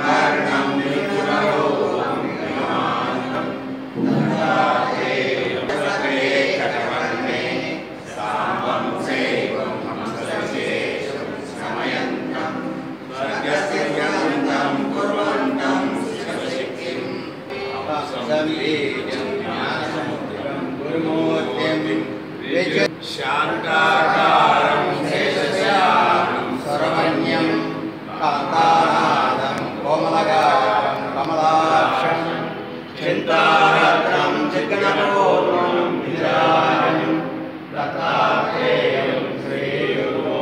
శాంతాకారం శేషశానం సర్వణ్యం కాంతానాదం కోమలగాత్రం కమలాక్షం చింతారత్నం చిత్తనపూర్ణం విరాజం దత్తాత్రేయం శ్రీగురో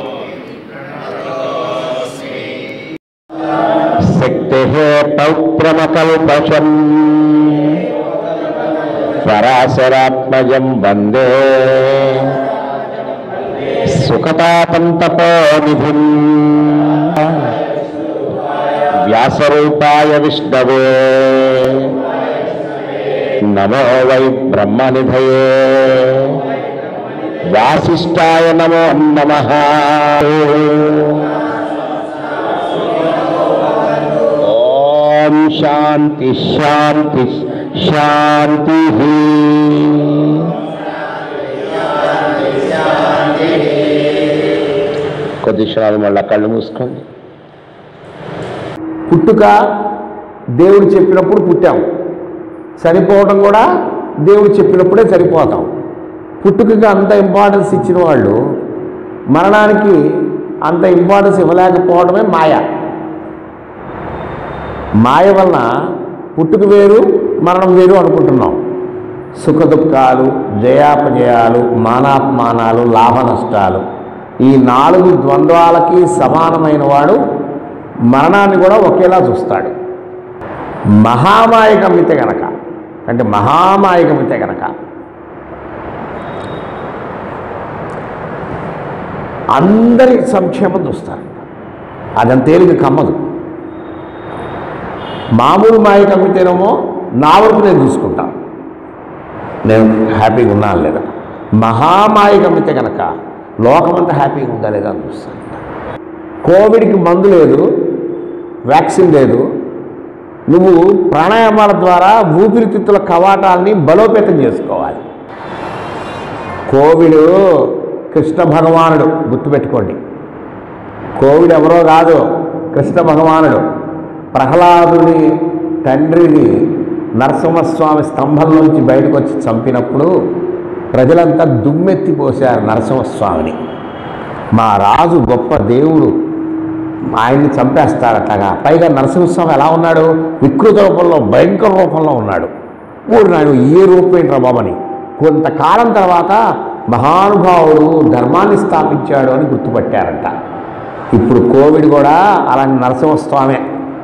శక్తి పౌత్రమకల్పశం పరాశరాత్మజం వందే సుఖతాపంతపోనిధిం వ్యాసరూపాయ విష్ణవే నమో వై బ్రహ్మనిధయే వాసిష్ఠాయ నమో నమః ఓం శాంతి శాంతి శాంతి కొద్ది క్షణాలు మళ్ళా కళ్ళు మూసుకోండి పుట్టుక దేవుడు చెప్పినప్పుడు పుట్టాం చనిపోవడం కూడా దేవుడు చెప్పినప్పుడే చనిపోతాం పుట్టుకకి అంత ఇంపార్టెన్స్ ఇచ్చిన వాళ్ళు మరణానికి అంత ఇంపార్టెన్స్ ఇవ్వలేకపోవడమే మాయ మాయ వలన పుట్టుక వేరు మరణం వేరు అనుకుంటున్నాం సుఖ దుఃఖాలు జయాపజయాలు మానాపమానాలు లాభ నష్టాలు ఈ నాలుగు ద్వంద్వాలకి సమానమైన వాడు మరణాన్ని కూడా ఒకేలా చూస్తాడు మహామాయ గమ్మితే గనక అంటే మహామాయ గమ్మితే గనక అందరి సంక్షేమం చూస్తారు అదంత తేలిక కమ్మదు మామూలు మాయ కమ్మితేనేమో నా వరకు నేను చూసుకుంటాను నేను హ్యాపీగా ఉన్నాను లేదా మహామాయ కమ్మితే కనుక లోకమంతా హ్యాపీగా ఉందా లేదా అని చూస్తాను కోవిడ్కి మందు లేదు వ్యాక్సిన్ లేదు నువ్వు ప్రాణాయామాల ద్వారా ఊపిరితిత్తుల కవాటాలని బలోపేతం చేసుకోవాలి కోవిడ్ కృష్ణ భగవానుడు గుర్తుపెట్టుకోండి కోవిడ్ ఎవరో కాదు కృష్ణ భగవానుడు ప్రహ్లాదుని తండ్రిని నరసింహస్వామి స్తంభం నుంచి బయటకు వచ్చి చంపినప్పుడు ప్రజలంతా దుమ్మెత్తిపోశారు నరసింహస్వామిని మా రాజు గొప్ప దేవుడు ఆయన్ని చంపేస్తాడటగా పైగా నరసింహస్వామి ఎలా ఉన్నాడు వికృత రూపంలో భయంకర రూపంలో ఉన్నాడు ఊరు నాయన ఏ రూపేంట్రా బాబని కొంతకాలం తర్వాత మహానుభావుడు ధర్మాన్ని స్థాపించాడు అని గుర్తుపట్టారంట ఇప్పుడు కోవిడ్ కూడా అలాంటి నరసింహస్వామే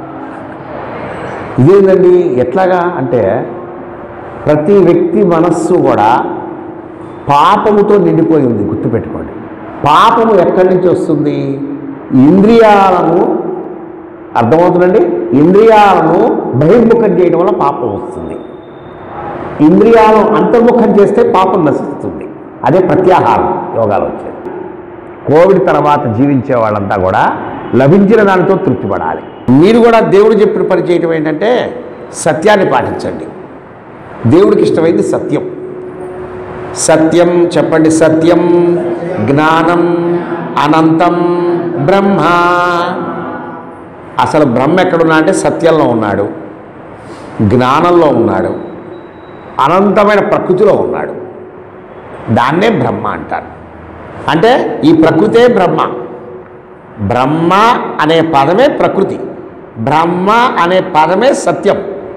ఇదేంటండి ఎట్లాగా అంటే ప్రతి వ్యక్తి మనస్సు కూడా పాపముతో నిండిపోయి ఉంది గుర్తుపెట్టుకోండి పాపము ఎక్కడి నుంచి వస్తుంది ఇంద్రియాలను అర్థమవుతుందండి ఇంద్రియాలను బహిర్ముఖం చేయడం వల్ల పాపం వస్తుంది ఇంద్రియాలను అంతర్ముఖం చేస్తే పాపం నశిస్తుంది అదే ప్రత్యాహారం యోగాలు వచ్చేది కోవిడ్ తర్వాత జీవించే వాళ్ళంతా కూడా లభించిన దానితో తృప్తిపడాలి మీరు కూడా దేవుడు చెప్పిన పని చేయటం ఏంటంటే సత్యాన్ని పాటించండి దేవుడికి ఇష్టమైంది సత్యం సత్యం చెప్పండి సత్యం జ్ఞానం అనంతం బ్రహ్మ అసలు బ్రహ్మ ఎక్కడున్నా అంటే సత్యంలో ఉన్నాడు జ్ఞానంలో ఉన్నాడు అనంతమైన ప్రకృతిలో ఉన్నాడు దాన్నే బ్రహ్మ అంటారు అంటే ఈ ప్రకృతే బ్రహ్మ బ్రహ్మ అనే పదమే ప్రకృతి బ్రహ్మ అనే పదమే సత్యం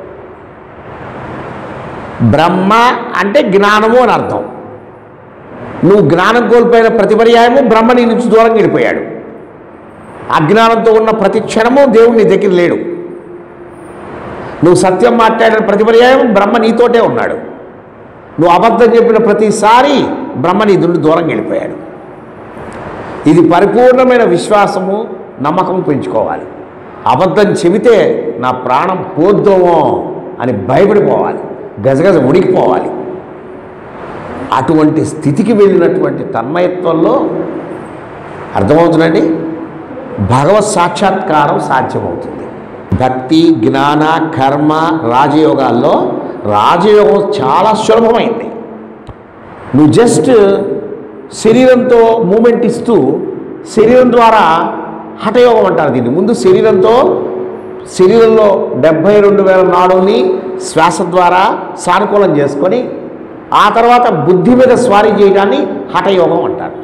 బ్రహ్మ అంటే జ్ఞానము అని అర్థం నువ్వు జ్ఞానం కోల్పోయిన ప్రతి పర్యాయము బ్రహ్మ నీ నుంచి దూరంగా వెళ్ళిపోయాడు అజ్ఞానంతో ఉన్న ప్రతి క్షణము దేవుడు నీ దగ్గర లేడు నువ్వు సత్యం మాట్లాడిన ప్రతి పర్యాయం బ్రహ్మ నీతోటే ఉన్నాడు నువ్వు అబద్ధం చెప్పిన ప్రతిసారి బ్రహ్మ నీ నుండి దూరంగా వెళ్ళిపోయాడు ఇది పరిపూర్ణమైన విశ్వాసము నమ్మకం పెంచుకోవాలి అబద్ధం చెబితే నా ప్రాణం పోద్దామో అని భయపడిపోవాలి గజగజ ఉడికిపోవాలి అటువంటి స్థితికి వెళ్ళినటువంటి తన్మయత్వంలో అర్థమవుతుందండి భగవత్ సాక్షాత్కారం సాధ్యమవుతుంది భక్తి జ్ఞాన కర్మ రాజయోగాల్లో రాజయోగం చాలా సులభమైంది నువ్వు జస్ట్ శరీరంతో మూమెంట్ ఇస్తూ శరీరం ద్వారా హఠయోగం అంటారు దీన్ని ముందు శరీరంతో శరీరంలో డెబ్భై రెండు వేల నాడుని శ్వాస ద్వారా సానుకూలం చేసుకొని ఆ తర్వాత బుద్ధి మీద స్వారీ చేయడాన్ని హఠయోగం అంటారు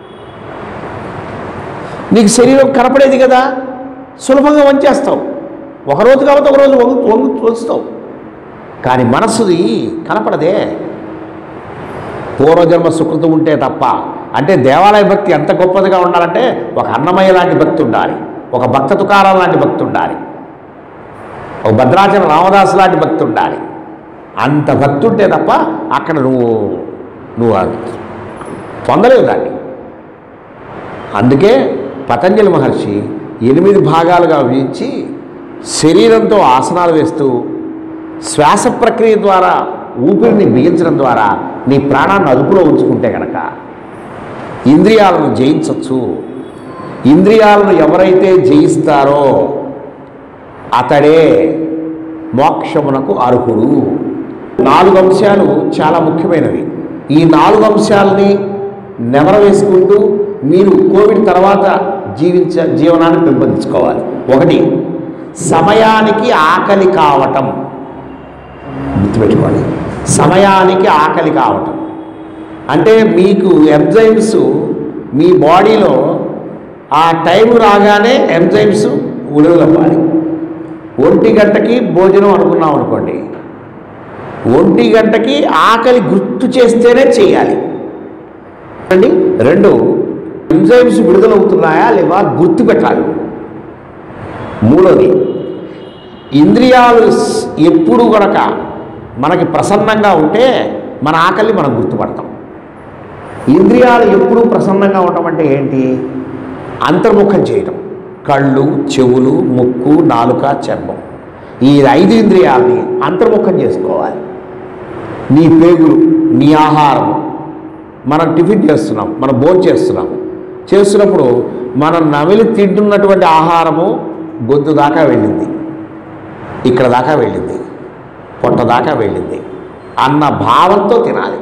నీకు శరీరం కనపడేది కదా సులభంగా వంచేస్తావు ఒకరోజు కాబట్టి ఒకరోజు వంగు వంగు వంచుతావు కానీ మనస్సుది కనపడదే పూర్వజన్మ సుకృతం ఉంటే తప్ప అంటే దేవాలయ భక్తి ఎంత గొప్పదిగా ఉండాలంటే ఒక అన్నమయ్య లాంటి భక్తి ఉండాలి ఒక భక్త తుకారం లాంటి భక్తి ఉండాలి ఒక భద్రాచల రామదాసు లాంటి భక్తి ఉండాలి అంత భక్తి ఉంటే తప్ప అక్కడ నువ్వు నువ్వు అది పొందలేవు దాన్ని అందుకే పతంజలి మహర్షి ఎనిమిది భాగాలుగా విభజించి శరీరంతో ఆసనాలు వేస్తూ శ్వాస ప్రక్రియ ద్వారా ఊపిరిని బిగించడం ద్వారా నీ ప్రాణాన్ని అదుపులో ఉంచుకుంటే కనుక ఇంద్రియాలను జయించవచ్చు ఇంద్రియాలను ఎవరైతే జయిస్తారో అతడే మోక్షమునకు అర్హుడు నాలుగు అంశాలు చాలా ముఖ్యమైనవి ఈ నాలుగు అంశాలని నెమర వేసుకుంటూ మీరు కోవిడ్ తర్వాత జీవించ జీవనాన్ని పెంపొందించుకోవాలి ఒకటి సమయానికి ఆకలి కావటం గుర్తుపెట్టుకోండి సమయానికి ఆకలి కావటం అంటే మీకు ఎంజైమ్స్ మీ బాడీలో ఆ టైం రాగానే ఎంజైమ్స్ విడుదలవ్వాలి ఒంటి గంటకి భోజనం అనుకున్నాం అనుకోండి ఒంటి గంటకి ఆకలి గుర్తు చేస్తేనే చేయాలి అండి రెండు ఎంజైమ్స్ విడుదలవుతున్నాయా లేవా గుర్తు పెట్టాలి మూడోది ఇంద్రియాలు స్- ఎప్పుడు గనక మనకి ప్రసన్నంగా ఉంటే మన ఆకలి మనం గుర్తుపడతాం ఇంద్రియాలు ఎప్పుడూ ప్రసన్నంగా ఉండటం అంటే ఏంటి అంతర్ముఖం చేయటం కళ్ళు చెవులు ముక్కు నాలుక చర్మం ఈ ఐదు ఇంద్రియాలని అంతర్ముఖం చేసుకోవాలి నీ పేగులు నీ ఆహారం మనం టిఫిన్ చేస్తున్నాం మనం భోజనం చేస్తున్నాం చేస్తున్నప్పుడు మనం నమిలి తింటున్నటువంటి ఆహారము గొంతు దాకా వెళ్ళింది ఇక్కడ దాకా వెళ్ళింది పొట్ట దాకా వెళ్ళింది అన్న భావంతో తినాలి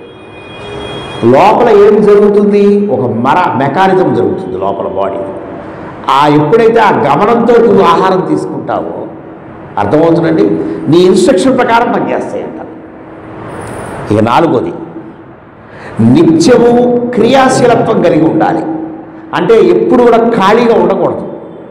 లోపల ఏం జరుగుతుంది ఒక మర మెకానిజం జరుగుతుంది లోపల బాడీ ఆ ఎప్పుడైతే ఆ గమనంతో నువ్వు ఆహారం తీసుకుంటావో అర్థమవుతుందండి నీ ఇన్స్ట్రక్షన్ ప్రకారం పనిచేస్తాయి అంట ఇక నాలుగోది నిత్యము క్రియాశీలత్వం కలిగి ఉండాలి అంటే ఎప్పుడు కూడా ఖాళీగా ఉండకూడదు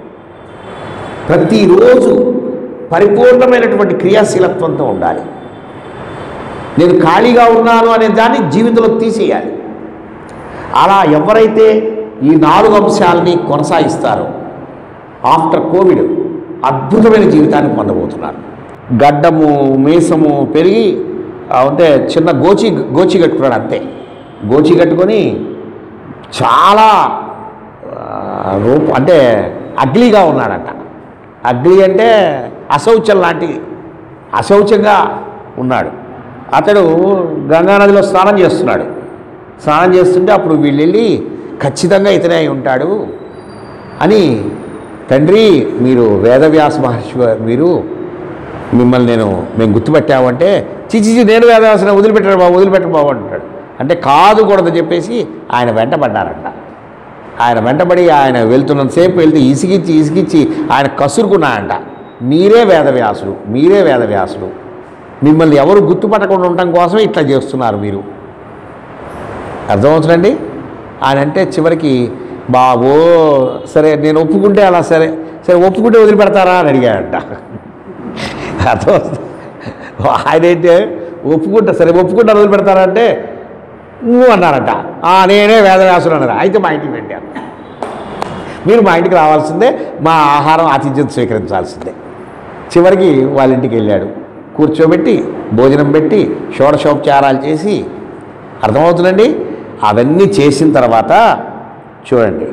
ప్రతిరోజు పరిపూర్ణమైనటువంటి క్రియాశీలత్వంతో ఉండాలి నేను ఖాళీగా ఉన్నాను అనే దాన్ని జీవితంలో తీసేయాలి అలా ఎవరైతే ఈ నాలుగు అంశాలని కొనసాగిస్తారో ఆఫ్టర్ కోవిడ్ అద్భుతమైన జీవితాన్ని పొందబోతున్నారు గడ్డము మీసము పెరిగి ఆ, అంటే చిన్న గోచి గోచి కట్టుకున్నాడు అంతే గోచి కట్టుకొని చాలా ఆ, రూప అంటే అగ్లీగా ఉన్నాడంట అగ్లీ అంటే అశౌచం లాంటి అశౌచంగా ఉన్నాడు అతడు గంగానదిలో స్నానం చేస్తున్నాడు స్నానం చేస్తుంటే అప్పుడు వీళ్ళు వెళ్ళి ఖచ్చితంగా ఇతనే అయి ఉంటాడు అని తండ్రి మీరు వేదవ్యాస మహర్షి గారు- మీరు మిమ్మల్ని నేను మేము గుర్తుపెట్టామంటే చిచిచి నేను వేదవ్యాసన వదిలిపెట్టాడు బాబు వదిలిపెట్టడు బాబు అంటాడు అంటే కాదు కూడదని చెప్పేసి ఆయన వెంటబడ్డారంట ఆయన వెంటబడి ఆయన వెళ్తున్నంతసేపు వెళ్తే ఇసిగిచ్చి ఇసిగిచ్చి ఆయన కసురుకున్నాయంట మీరే వేదవ్యాసుడు మీరే వేదవ్యాసుడు మిమ్మల్ని ఎవరు గుర్తుపట్టకుండా ఉండటం కోసం ఇట్లా చేస్తున్నారు మీరు అర్థమవుతుందండి ఆయన అంటే చివరికి బాబో సరే నేను ఒప్పుకుంటే అలా సరే సరే ఒప్పుకుంటే వదిలిపెడతారా అని అడిగాడంట అర్థమవుతుంది ఆయన ఏంటి ఒప్పుకుంటా సరే ఒప్పుకుంటా వదిలిపెడతారా అంటే నువ్వు అన్నారంట "ఆ, నేనే వేదవ్యాసుడు అన్నారు అయితే మా ఇంటికి రండి అన్న మీరు మా ఇంటికి రావాల్సిందే మా ఆహారం ఆతిథ్యం స్వీకరించాల్సిందే చివరికి వాళ్ళ ఇంటికి వెళ్ళాడు కూర్చోబెట్టి భోజనం పెట్టి షోడశోపచారాలు చేసి అర్థమవుతుందండి అవన్నీ చేసిన తర్వాత చూడండి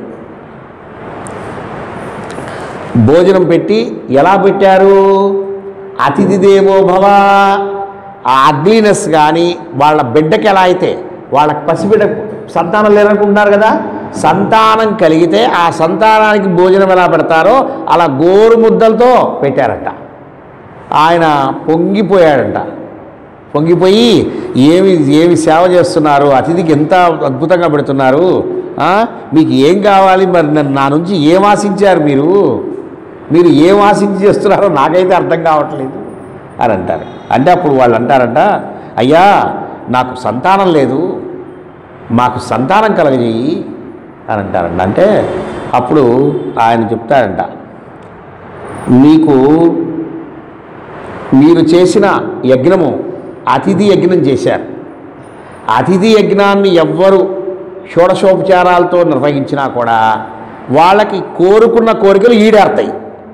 భోజనం పెట్టి ఎలా పెట్టారు అతిథి దేవో భవ ఆ అగ్లీనెస్ కానీ వాళ్ళ బిడ్డకి ఎలా అయితే వాళ్ళ పసిబిడ్డ సంతానం లేరనుకుంటున్నారు కదా సంతానం కలిగితే ఆ సంతానానికి భోజనం ఎలా పెడతారో అలా గోరు ముద్దలతో పెట్టారట ఆయన పొంగిపోయాడంట పొంగిపోయి ఏమి ఏమి సేవ చేస్తున్నారు అతిథికి ఎంత అద్భుతంగా పెడుతున్నారు ఆ? మీకు ఏం కావాలి మరి నన్ను నా నుంచి ఏం ఆశించారు మీరు మీరు ఏం ఆశించి చేస్తున్నారో నాకైతే అర్థం కావట్లేదు అని అంటారు అంటే అప్పుడు వాళ్ళు అంటారంట అయ్యా నాకు సంతానం లేదు మాకు సంతానం కలగజేయి అని అంటారంట అంటే అప్పుడు ఆయన చెప్తారంట మీకు మీరు చేసిన యజ్ఞము అతిథి యజ్ఞం చేశారు అతిథి యజ్ఞాన్ని ఎవ్వరు షోడశోపచారాలతో నిర్వహించినా కూడా వాళ్ళకి కోరుకున్న కోరికలు ఈడేరుతాయి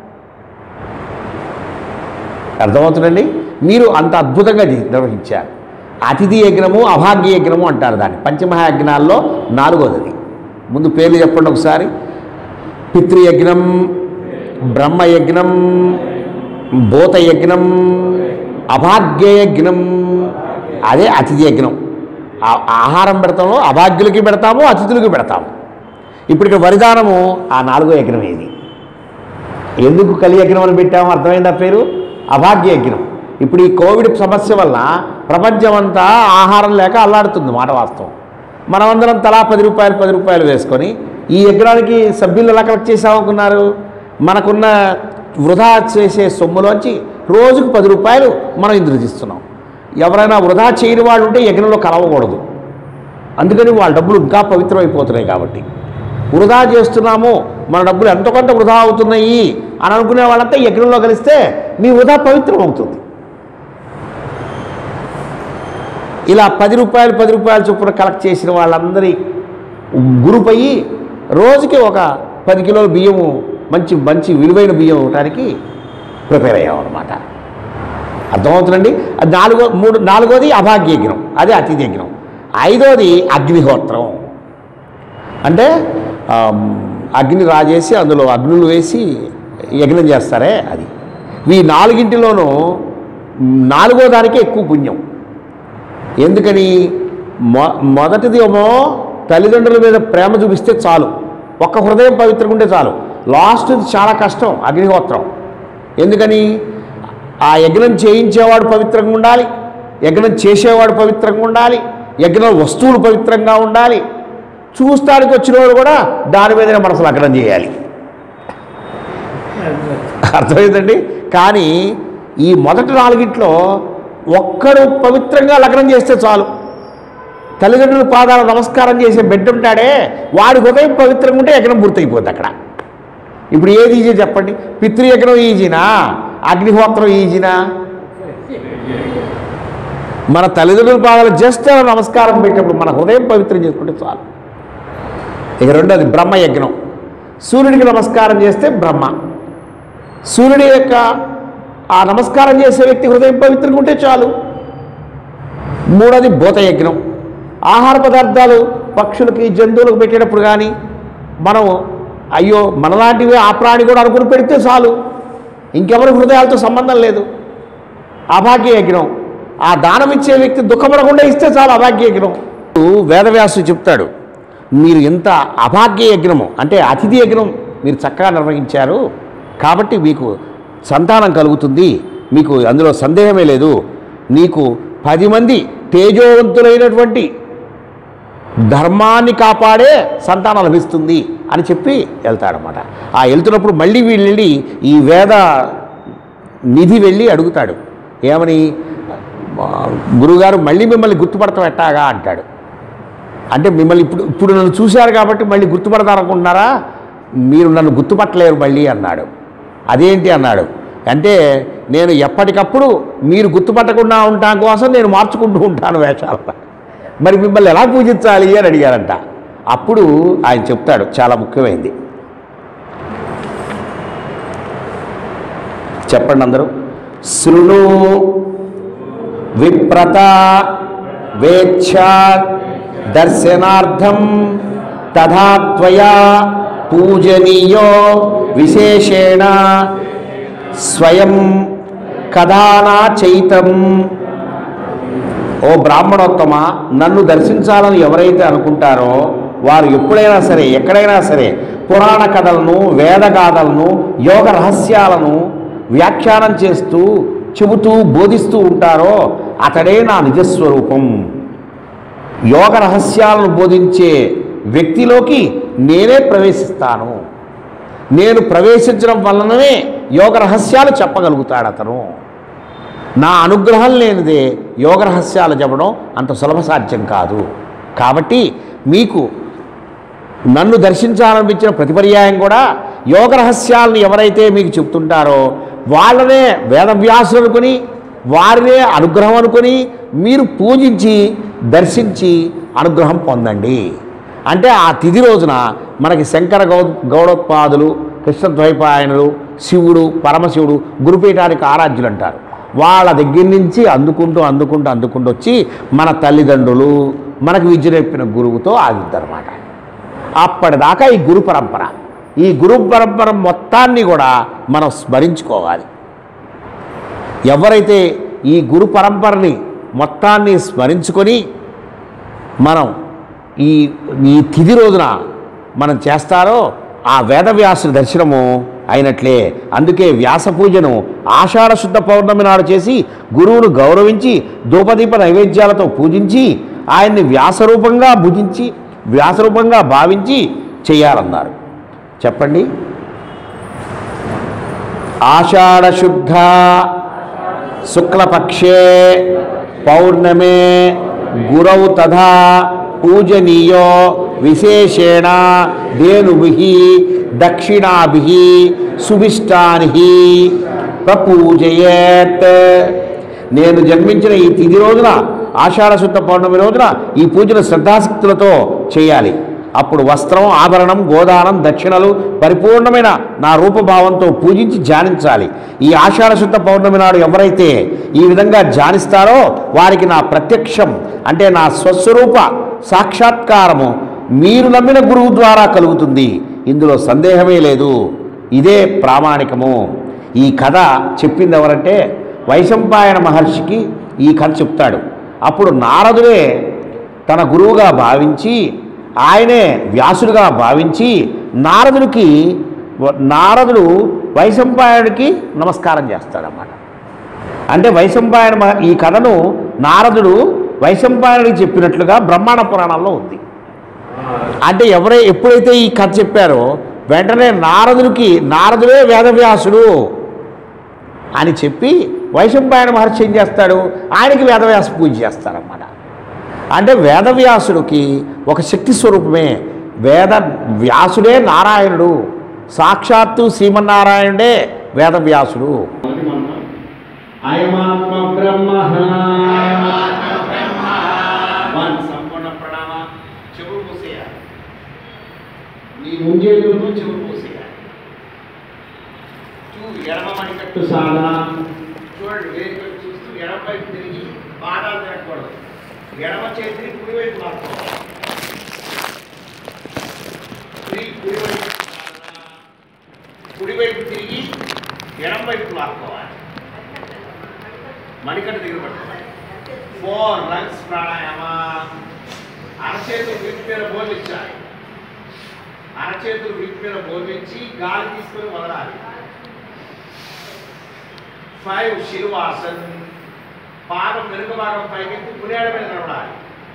అర్థమవుతుందండి మీరు అంత అద్భుతంగా జి- నిర్వహించారు అతిథి యజ్ఞము అభాగ్య యజ్ఞము అంటారు దాన్ని పంచమహాయజ్ఞాల్లో నాలుగోది అది ముందు పేర్లు చెప్పండి ఒకసారి పితృయజ్ఞం బ్రహ్మయజ్ఞం భూతయజ్ఞం అభాగ్యయజ్ఞం అదే అతిథి యజ్ఞం ఆ- ఆహారం పెడతాము అభాగ్యులకి పెడతాము అతిథులకి పెడతాము ఇప్పుడు ఇక్కడ వరిదానము ఆ నాలుగో యజ్ఞం ఇది ఎందుకు కలియజ్ఞం అని పెట్టామో అర్థమైందా పేరు అభాగ్య యజ్ఞం ఇప్పుడు ఈ కోవిడ్ సమస్య వల్ల ప్రపంచమంతా ఆహారం లేక అల్లాడుతుంది మాట వాస్తవం మనమందరం తలా పది రూపాయలు పది రూపాయలు వేసుకొని ఈ యజ్ఞానికి సభ్యులు ఎలా కలెక్ట్ చేసామనుకున్నారు మనకున్న వృధా చేసే సొమ్ములోంచి రోజుకు పది రూపాయలు మనం ఇందులో తీస్తున్నాం ఎవరైనా వృధా చేయని వాళ్ళు ఉంటే యజ్ఞంలో కలవకూడదు అందుకని వాళ్ళ డబ్బులు ఇంకా పవిత్రమైపోతున్నాయి కాబట్టి వృధా చేస్తున్నాము మన డబ్బులు ఎంతో కొంత వృధా అవుతున్నాయి అని అనుకునే వాళ్ళంతా యజ్ఞంలో కలిస్తే మీ వృధా పవిత్రం అవుతుంది ఇలా పది రూపాయలు పది రూపాయల చొప్పున కలెక్ట్ చేసిన వాళ్ళందరి గ్రూప్ అయ్యి రోజుకి ఒక పది కిలోల బియ్యము మంచి మంచి విలువైన బియ్యం ఇవ్వడానికి ప్రిపేర్ అయ్యామన్నమాట అర్థమవుతుందండి అది నాలుగో మూడు నాలుగోది అభాగ్యజ్ఞం అదే అతిథి యజ్ఞం ఐదోది అగ్నిహోత్రం అంటే ఆమ్, అగ్ని రాజేసి అందులో అగ్నులు వేసి యజ్ఞం చేస్తారే అది ఈ నాలుగింటిలోనూ నాలుగో దానికే ఎక్కువ పుణ్యం ఎందుకని మొ మొదటిది ఏమో తల్లిదండ్రుల మీద ప్రేమ చూపిస్తే చాలు ఒక్క హృదయం పవిత్రంగా ఉంటే చాలు లాస్ట్ది చాలా కష్టం అగ్నిహోత్రం ఎందుకని ఆ యజ్ఞం చేయించేవాడు పవిత్రంగా ఉండాలి యజ్ఞం చేసేవాడు పవిత్రంగా ఉండాలి యజ్ఞ వస్తువులు పవిత్రంగా ఉండాలి చూస్తానికి వచ్చిన వాడు కూడా దాని మీదనే మనసు లగ్నం చేయాలి అర్థమైందండి కానీ ఈ మొదటి నాలుగిట్లో ఒక్కడు పవిత్రంగా లగ్నం చేస్తే చాలు తల్లిదండ్రుల పాదాల నమస్కారం చేసే బిడ్డ ఉంటాడే వాడి హృదయం పవిత్రంగా ఉంటే యజ్ఞం పూర్తయిపోద్ది అక్కడ ఇప్పుడు ఏది ఈజీ చెప్పండి పితృయజ్ఞం ఈజీనా అగ్నిహోత్రం ఈజీనా మన తల్లిదండ్రుల పాదాలు జస్ట్ అలా నమస్కారం పెట్టినప్పుడు మన హృదయం పవిత్రం చేసుకుంటే చాలు ఇక రెండోది బ్రహ్మయజ్ఞం సూర్యుడికి నమస్కారం చేస్తే బ్రహ్మ సూర్యుడి యొక్క ఆ నమస్కారం చేసే వ్యక్తి హృదయం పవిత్రంగా ఉంటే చాలు మూడోది భూతయజ్ఞం ఆహార పదార్థాలు పక్షులకి జంతువులకు పెట్టేటప్పుడు కానీ మనం అయ్యో మనలాంటివి ఆ ప్రాణి కూడా అనుకుని పెడితే చాలు ఇంకెవరి హృదయాలతో సంబంధం లేదు అభాగ్య యజ్ఞం ఆ దానం ఇచ్చే వ్యక్తి దుఃఖపడకుండా ఇస్తే చాలు అభాగ్య యజ్ఞం వేదవ్యాసు చెప్తాడు మీరు ఎంత అభాగ్య యజ్ఞము అంటే అతిథి యజ్ఞం మీరు చక్కగా నిర్వహించారు కాబట్టి మీకు సంతానం కలుగుతుంది మీకు అందులో సందేహమే లేదు నీకు పది మంది తేజోవంతులైనటువంటి ధర్మాన్ని కాపాడే సంతానం లభిస్తుంది అని చెప్పి వెళ్తాడనమాట ఆ వెళ్తున్నప్పుడు మళ్ళీ వీళ్ళు వెళ్ళి ఈ వేద నిధి వెళ్ళి అడుగుతాడు ఏమని "మా గురుగారు మళ్ళీ మిమ్మల్ని గుర్తుపడతాం ఎట్టాగా అంటాడు అంటే మిమ్మల్ని ఇప్పుడు ఇప్పుడు నన్ను చూశారు కాబట్టి మళ్ళీ గుర్తుపడతారనుకుంటున్నారా మీరు నన్ను గుర్తుపట్టలేరు మళ్ళీ అన్నాడు అదేంటి అన్నాడు అంటే నేను ఎప్పటికప్పుడు మీరు గుర్తుపట్టకుండా ఉండటం కోసం నేను మార్చుకుంటూ ఉంటాను వేషాలు మరి మిమ్మల్ని ఎలా పూజించాలి అని అడిగారంట అప్పుడు ఆయన చెప్తాడు చాలా ముఖ్యమైనది చెప్పండి అందరూ శృణు విప్రత వేచ్ఛ దర్శనార్థం తథా త్వయా పూజనీయో విశేషేణ స్వయం కథానా చైతం ఓ బ్రాహ్మణోత్తమ నన్ను దర్శించాలని ఎవరైతే అనుకుంటారో వారు ఎప్పుడైనా సరే ఎక్కడైనా సరే పురాణ కథలను వేదగాథలను యోగ రహస్యాలను వ్యాఖ్యానం చేస్తూ చెబుతూ బోధిస్తూ ఉంటారో అతడే నా నిజస్వరూపం యోగ రహస్యాలను బోధించే వ్యక్తిలోకి నేనే ప్రవేశిస్తాను నేను ప్రవేశించడం వలననే యోగ రహస్యాలు చెప్పగలుగుతాడు అతను నా అనుగ్రహం లేనిదే యోగ రహస్యాలు చెప్పడం అంత సులభ సాధ్యం కాదు కాబట్టి మీకు నన్ను దర్శించాలనిపించిన ప్రతి పర్యాయం కూడా యోగ రహస్యాలను ఎవరైతే మీకు చెప్తుంటారో వాళ్ళనే వేదవ్యాసులు అనుకుని వారినే అనుగ్రహం అనుకుని మీరు పూజించి దర్శించి అనుగ్రహం పొందండి అంటే ఆ తిథి రోజున మనకి శంకర గౌ గౌడోత్పాదులు కృష్ణద్వైపాయనులు శివుడు పరమశివుడు గురుపీఠానికి ఆరాధ్యులు అంటారు వాళ్ళ దగ్గర నుంచి అందుకుంటూ అందుకుంటూ అందుకుంటూ వచ్చి మన తల్లిదండ్రులు మనకు విద్య నేర్పిన గురువుతో ఆగిద్దరన్నమాట అప్పటిదాకా ఈ గురు పరంపర ఈ గురు పరంపర మొత్తాన్ని కూడా మనం స్మరించుకోవాలి ఎవరైతే ఈ గురు పరంపరని మొత్తాన్ని స్మరించుకొని మనం ఈ ఈ తిథి రోజున మనం చేస్తారో ఆ వేదవ్యాసుని దర్శనము అయినట్లే అందుకే వ్యాస పూజను ఆషాఢ శుద్ధ పౌర్ణమి నాడు చేసి గురువును గౌరవించి ధూపదీప నైవేద్యాలతో పూజించి ఆయన్ని వ్యాసరూపంగా భుజించి వ్యాసరూపంగా భావించి చేయాలన్నారు చెప్పండి ఆషాఢ శుద్ధ శుక్లపక్షే పౌర్ణమే గురౌ తథా పూజనీయో విశేషేణ ధేనుభి దక్షిణాభి సుభిష్టాని ప్రపూజయేత్ నేను జన్మించిన ఈ తిథి రోజున ఆషాఢ శుద్ధ పౌర్ణమి రోజున ఈ పూజను శ్రద్ధాశక్తులతో చేయాలి అప్పుడు వస్త్రం ఆభరణం గోదానం దక్షిణలు పరిపూర్ణమైన నా రూపభావంతో పూజించి ధ్యానించాలి ఈ ఆషాఢ శుద్ధ పౌర్ణమి నాడు ఎవరైతే ఈ విధంగా ధ్యానిస్తారో వారికి నా ప్రత్యక్షం అంటే నా స్వస్వరూప సాక్షాత్కారము మీరు నమ్మిన గురువు ద్వారా కలుగుతుంది ఇందులో సందేహమే లేదు ఇదే ప్రామాణికము ఈ కథ చెప్పింది ఎవరంటే వైశంపాయన మహర్షికి ఈ కథ చెప్తాడు అప్పుడు నారదుడే తన గురువుగా భావించి ఆయనే వ్యాసుడుగా భావించి నారదుడికి నారదుడు వైశంపాయనుడికి నమస్కారం చేస్తాడన్నమాట అంటే వైశంపాయన మహ- ఈ కథను నారదుడు వైశంపాయనుడికి చెప్పినట్లుగా బ్రహ్మాండ పురాణంలో ఉంది అంటే ఎవరై ఎప్పుడైతే ఈ కథ చెప్పారో వెంటనే నారదుడికి నారదుడే వేదవ్యాసుడు అని చెప్పి వైశంపాయన మహర్షి ఏం చేస్తాడు ఆయనకి వేదవ్యాస పూజ చేస్తారన్నమాట అంటే వేదవ్యాసుడికి ఒక శక్తి స్వరూపమే వేద వ్యాసుడే నారాయణుడు సాక్షాత్తు శ్రీమన్నారాయణుడే వేదవ్యాసుడు అయమాత్మ బ్రహ్మ వన్ సంపూర్ణ ప్రణామ చెవులు మూసేయాలి నీ ముంజేతులతో చెవులు మూసేయాలి టూ ఎడమ మణికట్టు సాధన చూడండి వేదిక చూస్తూ ఎడమ వైపు తిరిగి పాదాలు తిరగకూడదు ఎడమ చేతిని కుడివైపు లాక్కోవాలి త్రీ కుడివైపు సాధన. కుడివైపు తిరిగి ఎడమ వైపు లాక్కోవాలి మణికట్టు దగ్గర పట్టుకోవాలి ఫోర్ లంగ్స్ ప్రాణాయామ అరచేతులు వీటి మీద బోధించాలి అరచేతులు వీటి మీద బోధించి గాలి తీసుకొని వదలాలి ఫైవ్ శిరువాసన్ పాదం వెనుక భాగం పైకెత్తి పునేడ మీద నడవాలి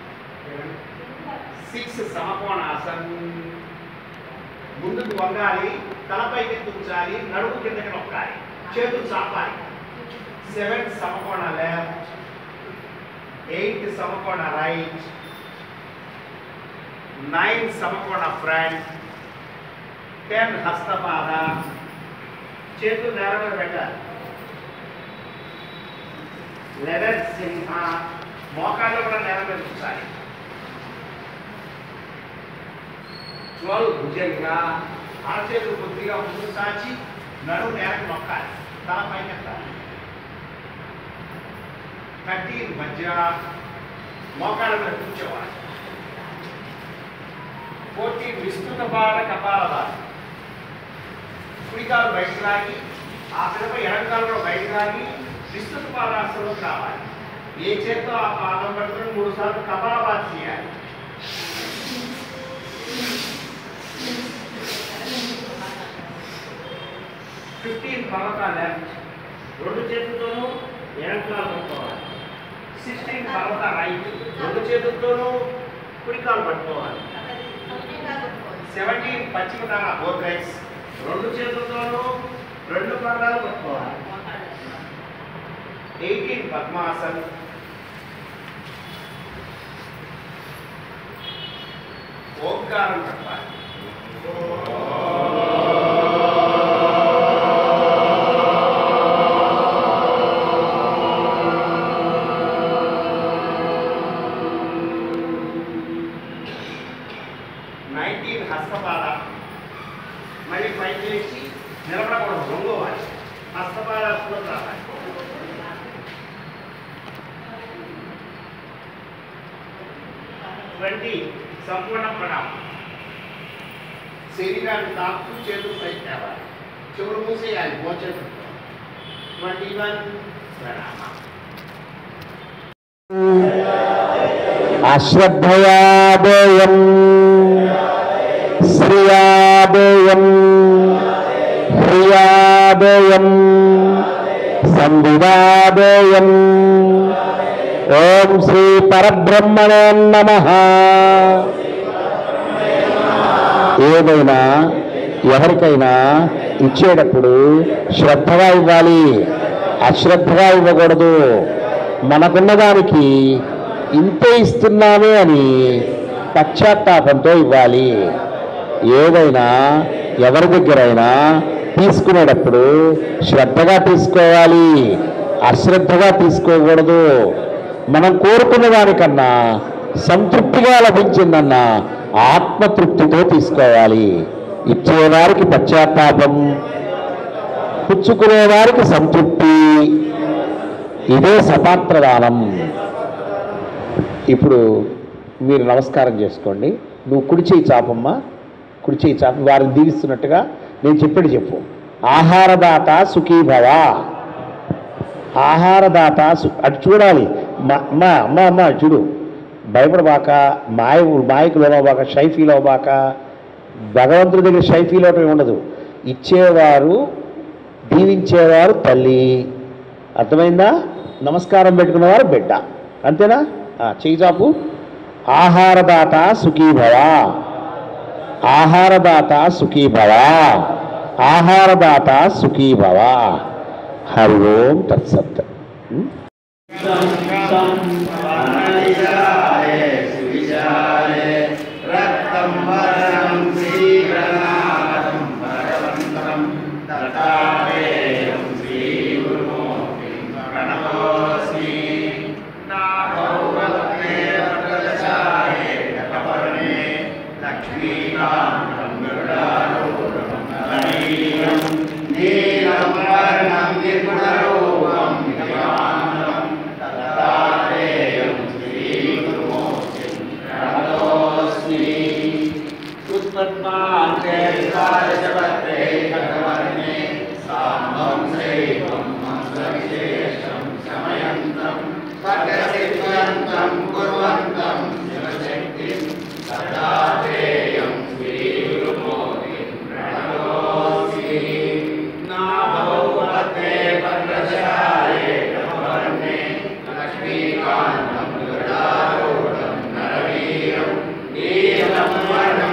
సిక్స్ సమకోణాసన్ ముందుకు వంగాలి తలపైకి ఉంచాలి నడుము కిందకి నొక్కాలి చేతులు చాపాలి సెవెన్ సమకోణ లెఫ్ట్ ఎయిట్ సమకోణ రైట్ నైన్ సమకోణ ఫ్రంట్ టెన్ హస్తపాద చేతులు నేల మీద పెట్టాలి లెవెన్ సింహ మోకాళ్ళు కూడా నేల మీద ఉంచాలి ట్వెల్వ్ భుజంగ అరచేతులు కొద్దిగా ముందుకు సాచి నడుము నేలకు నొక్కాలి తల పైకెత్తాలి థర్టీన్ మధ్య మోకాళ్ళ మీద కూర్చోవాలి ఫోర్టీన్ విస్తృత పాద కపాలదాలు కుడికాలు బయటకు లాగి ఆ పిదప ఎడంకాలు కూడా బయటకు లాగి విస్తృత పాదాసనంలోకి రావాలి ఏ చేత్తో ఆ పాదం పట్టుకుని మూడు సార్లు కపాలపాత చేయాలి ఫిఫ్టీన్ పర్వతాలు లెఫ్ట్ రెండు చేతులతోనూ ఎడంకాలు పట్టుకోవాలి సిక్స్టీన్ పర్వత రైట్ రెండు చేతులతోనూ కుడికాలు పట్టుకోవాలి సెవెంటీన్ పశ్చిమ తాళ బోత్ లెగ్స్ రెండు చేతులతోనూ రెండు పాదాలు పట్టుకోవాలి ఎయిటీన్ పద్మాసన్ ఓంకారం చెప్పాలి నైన్టీన్ హస్తపాద మళ్ళీ పైకి లేచి నిలబడకూడదు రొంగోవాలి హస్తపాద కూడా రావాలి ట్వంటీ సంపూర్ణ ప్రణామం శరీరాన్ని తాకుతూ చేతులు పైకి తేవాలి చెవులు మూసేయాలి మోచేతులతో ట్వంటీ వన్ ప్రణామం అశ్రద్ధయాదేయం శ్రియాదేయం హ్రియాదేయం సంవిదాదేయం ఓం శ్రీ పరబ్రహ్మణే నమ ఏదైనా ఎవరికైనా ఇచ్చేటప్పుడు శ్రద్ధగా ఇవ్వాలి అశ్రద్ధగా ఇవ్వకూడదు మనకున్న దానికి ఇంతే ఇస్తున్నామే అని పశ్చాత్తాపంతో ఇవ్వాలి ఏదైనా ఎవరి దగ్గరైనా తీసుకునేటప్పుడు శ్రద్ధగా తీసుకోవాలి అశ్రద్ధగా తీసుకోకూడదు మనం కోరుకున్న దానికన్నా సంతృప్తిగా లభించిందన్న ఆత్మతృప్తితో తీసుకోవాలి ఇచ్చేవారికి పశ్చాత్తాపం పుచ్చుకునేవారికి సంతృప్తి ఇదే సపాత్రదానం ఇప్పుడు మీరు నమస్కారం చేసుకోండి నువ్వు కుడి చేయి చాపమ్మా కుడి చేయి చాప వారిని దీవిస్తున్నట్టుగా నేను చెప్పాడు చెప్పు ఆహారదాత సుఖీభవ ఆహారదాత సు అటు చూడాలి మా అమ్మా అమ్మ అమ్మ చూడు భయపడబాక మాయ మాయకు లోనబాక షై ఫీల్ అవ్వబాక భగవంతుడి దగ్గర షై ఫీల్ అవటం ఉండదు ఇచ్చేవారు దీవించేవారు తల్లి అర్థమైందా నమస్కారం పెట్టుకున్నవారు బిడ్డ అంతేనా ఆ, చెయ్యి చాపు ఆహారదాత సుఖీభవ ఆహారదాత సుఖీభవ ఆహారదాత సుఖీభవ హరి ఓం తత్సత్ ఉం? రక్తం వరం శ్రీగణాథం భగవంతం దత్తాత్రేయం శ్రీగురుమూర్తిం ప్రణతోస్మి నా భౌవత్తే వరదశాయే గతవర్ణే లక్ష్మీకాంతం గరుడారూఢం నవనీయం నీలం వర్ణం నిర్గుణరూపం విమానం దత్తాత్రేయం శ్రీగురుమూర్తిం ప్రణతోస్మి उत्पन्नान्ते कार्यजगत्रे भगवन्ने साम्बं शैवं मंसविशेषं शमयन्तं सर्गसिद्ध्यन्तं कुर्वन्तं शिवशक्तिं सदात्रेयं श्रीगुरुमोदिं प्रणतोऽस्मि नाभौवते वरदशाये नववर्णे लक्ष्मीकान्तं गरुडारूढं नरवीरं नीलं वर्णम्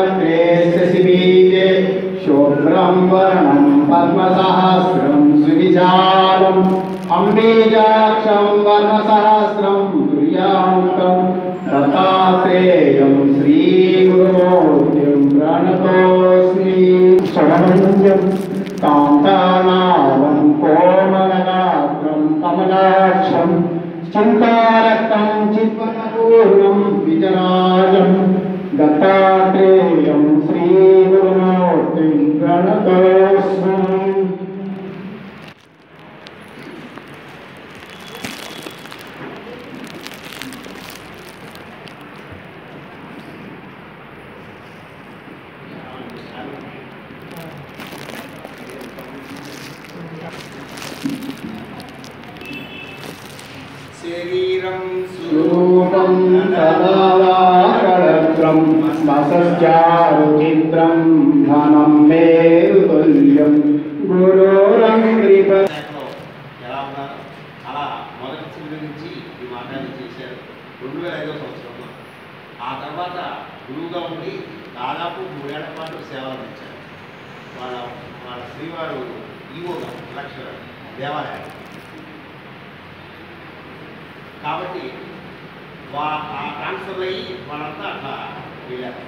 శశిబీజే శోభ్రం వర్ణం పద్మసహస్రం సువిశ విశాలం అంబీజాక్షం వర్ణసహస్రం ప్రియాంకం దత్తాత్రేయం శ్రీగురుమూర్తిం ప్రణతోస్మి స్వరంజం కాంతానావం కోమలగాత్రం కమలాక్షం చింతారక్తం చిత్వనపూర్ణం విజరాజం దత్తాత్రేయం శ్రీగురుమూర్తిం ప్రణతోస్మి శరీరం రూపం తదావాకరత్రం స్మసచారుచిత్రం ధనం మేరుతుల్యం గురోరంగ్రిప శాఖలో ఎలా ఉన్నారు అలా మొదటి చిల్లు నుంచి ఈ మాటలు చేశారు రెండు వేల ఐదో సంవత్సరంలో ఆ తర్వాత గురువుగా ఉండి దాదాపు మూడేళ్ల పాటు సేవలు అందించారు వాళ్ళ వాళ్ళ శ్రీవారు ఈవోగా లక్ష దేవాలయం కాబట్టి వా ఆ ట్రాన్స్ఫర్ అయ్యి వాళ్ళంతా అట్లా వెళ్ళారు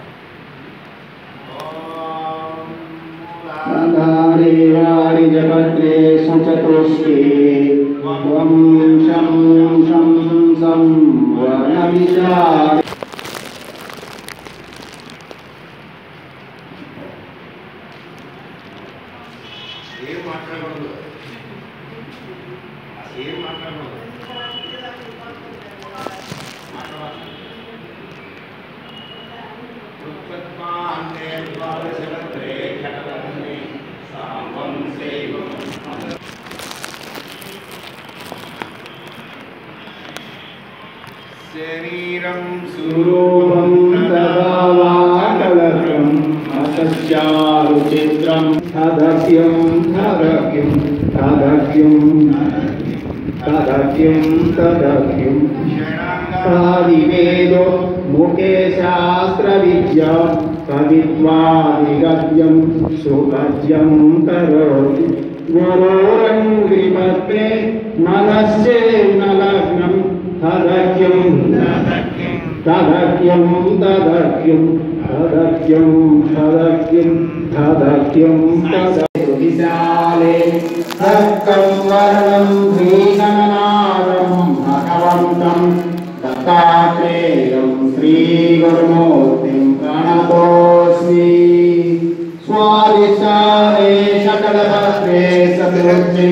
ఓం మూలా- జపత్రేషు చతుష్కే త్వం శం శం సం వర్ణవిశాలి ఏం మాట్లాడకూడదు అసలు ఏం మాట్లాడకూడదు మాట్లాడాలి. ఉత్పత్మాంతే ద్వాదశవత్రే ఘటవన్నే సాంబం సేవం శరీరం సురూపం తదావాకలత్రం అసస్యారుచిత్రం తదక్యం తదక్యం తదక్యం తదక్యం తదక్యం సాదివేదో ముఖే శాస్త్ర విద్య కవిత్వాదిగద్యం సుగద్యం కరోతి గురోరంగ్రిపత్రే మనశ్చేన్నలగ్నం తదక్యం తదక్యం తదక్యం తదక్యం తదక్యం తదక్యం తదక్యం విశాలే దక్కం వర్ణం శ్రీగణనాథం భగవంతం దత్తాత్రేయం శ్రీగురుమూర్తిం ప్రణతోస్మి స్వాదిశాలే సకలభద్రే సకృత్యే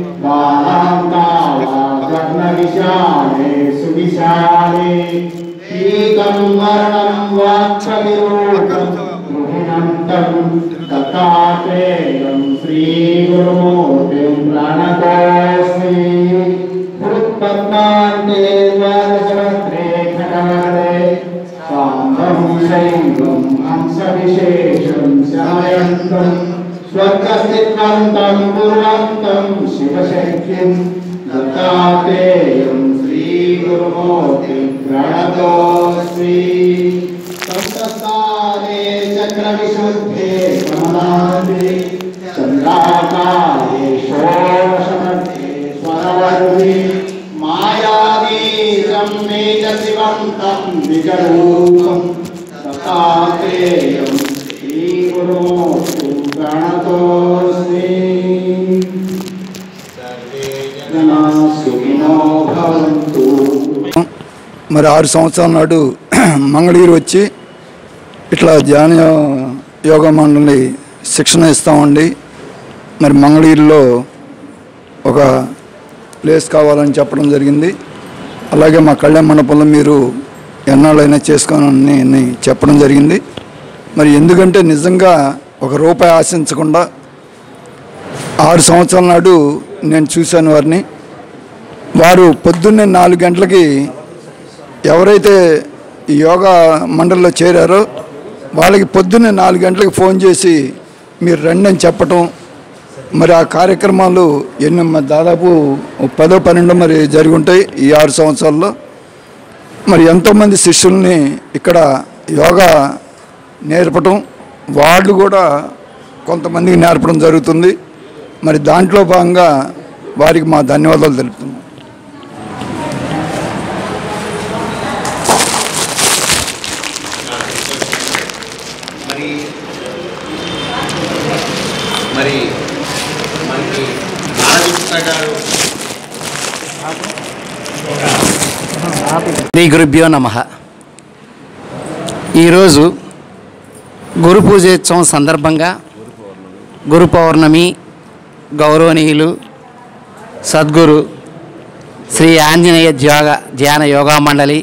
విశాలే సువిశాలే शीतं वर्णं वाक्पतिरूपं गृहिणन्तं दत्तात्रेयं श्रीगुरुमूर्तिं प्रणतोऽस्मि हृत्पद्मान्ते द्वादशवक्त्रे खटवरदे साम्बं शैवं हंसविशेषं शमयन्तं स्वर्गस्थित्वन्तं कुर्वन्तं शिवशक्तिं दत्तात्रेयं श्रीगुरुमूर्तिं प्रणतोऽस्मि संस्थाने चक्रविशुद्धे कमलान्ते चन्द्राकारे षोडशमध्ये स्वरवर्धि मायावीरं मेजशिवं तं निजरूपं दत्तात्रेयं श्रीगुरुमूर्तिं प्रणतोऽस्मि జనా సుఖినో భవంతు మరి ఆరు సంవత్సరాల నాడు మంగళగిరి వచ్చి ఇట్లా ధ్యాన యోగా మండలి శిక్షణ ఇస్తామండి మరి మంగళగిరిలో ఒక ప్లేస్ కావాలని చెప్పడం జరిగింది అలాగే మా కళ్యాణ మండపంలో మీరు ఎన్నాళ్ళైనా చేసుకోనని అని చెప్పడం జరిగింది మరి ఎందుకంటే నిజంగా ఒక రూపాయి ఆశించకుండా ఆరు సంవత్సరాల నాడు నేను చూశాను వారిని వారు పొద్దున్నే నాలుగు గంటలకి ఎవరైతే ఈ యోగా మండలిలో చేరారో వాళ్ళకి పొద్దున్నే నాలుగు గంటలకు ఫోన్ చేసి మీరు రండి అని చెప్పటం మరి ఆ కార్యక్రమాలు ఎన్ని మ- దాదాపు పదో పన్నెండు మరి జరిగి ఉంటాయి ఈ ఆరు సంవత్సరాల్లో మరి ఎంతోమంది శిష్యుల్ని ఇక్కడ యోగా నేర్పటం వాళ్ళు కూడా కొంతమందికి నేర్పడం జరుగుతుంది మరి దాంట్లో భాగంగా వారికి మా ధన్యవాదాలు తెలుపుతున్నాం మరి మరి మనకి బాలకృష్ణ గారు శ్రీ గురుభ్యో నమ ఈరోజు గురు పూజోత్సవం సందర్భంగా గురు పౌర్ణమి గౌరవనీయులు సద్గురు శ్రీ ఆంజనేయ ధ్యోగ ధ్యాన యోగా మండలి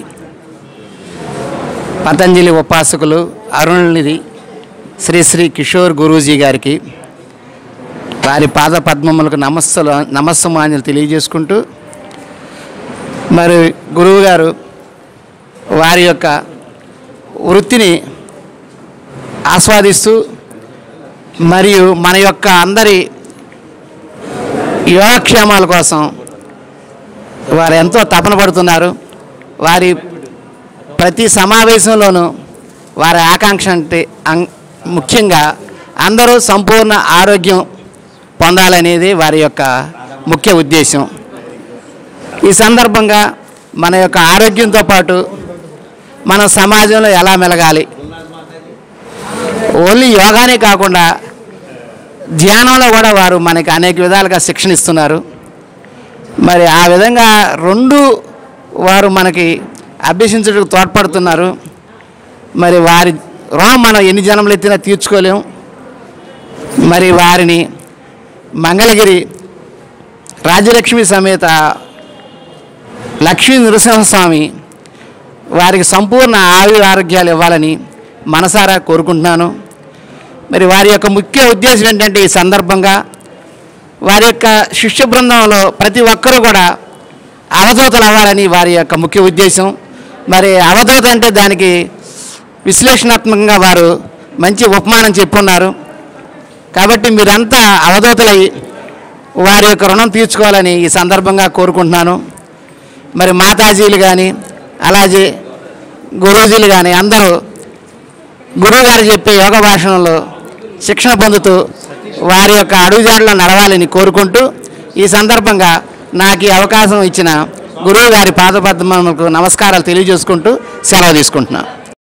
పతంజలి ఉపాసకులు అరుణనిధి శ్రీ శ్రీ కిషోర్ గురూజీ గారికి వారి పాద పద్మములకు నమస్సులు నమస్సమాన్యులు తెలియజేసుకుంటూ మరి గురువు గారు వారి యొక్క వృత్తిని ఆస్వాదిస్తూ మరియు మన యొక్క అందరి యోగక్షేమాల కోసం వారు ఎంతో తపన పడుతున్నారు వారి ప్రతి సమావేశంలోనూ వారి ఆకాంక్ష అంటే అం- ముఖ్యంగా అందరూ సంపూర్ణ ఆరోగ్యం పొందాలనేది వారి యొక్క ముఖ్య ఉద్దేశం ఈ సందర్భంగా మన యొక్క ఆరోగ్యంతో పాటు మన సమాజంలో ఎలా మెలగాలి ఓన్లీ యోగానే కాకుండా ధ్యానంలో కూడా వారు మనకి అనేక విధాలుగా శిక్షణ ఇస్తున్నారు మరి ఆ విధంగా రెండు వారు మనకి అభ్యసించడానికి తోడ్పడుతున్నారు మరి వారి రుణం మనం ఎన్ని జన్మలు ఎత్తినా తీర్చుకోలేం మరి వారిని మంగళగిరి రాజ్యలక్ష్మి సమేత లక్ష్మీ నరసింహస్వామి వారికి సంపూర్ణ ఆయు ఆరోగ్యాలు ఇవ్వాలని మనసారా కోరుకుంటున్నాను మరి వారి యొక్క ముఖ్య ఉద్దేశం ఏంటంటే ఈ సందర్భంగా వారి యొక్క శిష్య బృందంలో ప్రతి ఒక్కరూ కూడా అవధూతలు అవ్వాలని వారి యొక్క ముఖ్య ఉద్దేశం మరి అవధూత అంటే దానికి విశ్లేషణాత్మకంగా వారు మంచి ఉపమానం చెప్పున్నారు కాబట్టి మీరంతా అవధూతలై వారి యొక్క రుణం తీర్చుకోవాలని ఈ సందర్భంగా కోరుకుంటున్నాను మరి మాతాజీలు కానీ అలాగే గురూజీలు కానీ అందరూ గురువుగారు చెప్పే యోగ భాషణంలో శిక్షణ పొందుతూ వారి యొక్క అడుగుజాడలో నడవాలని కోరుకుంటూ ఈ సందర్భంగా నాకు ఈ అవకాశం ఇచ్చిన గురువు గారి పాదపద్మకు నమస్కారాలు తెలియజేసుకుంటూ సెలవు తీసుకుంటున్నాను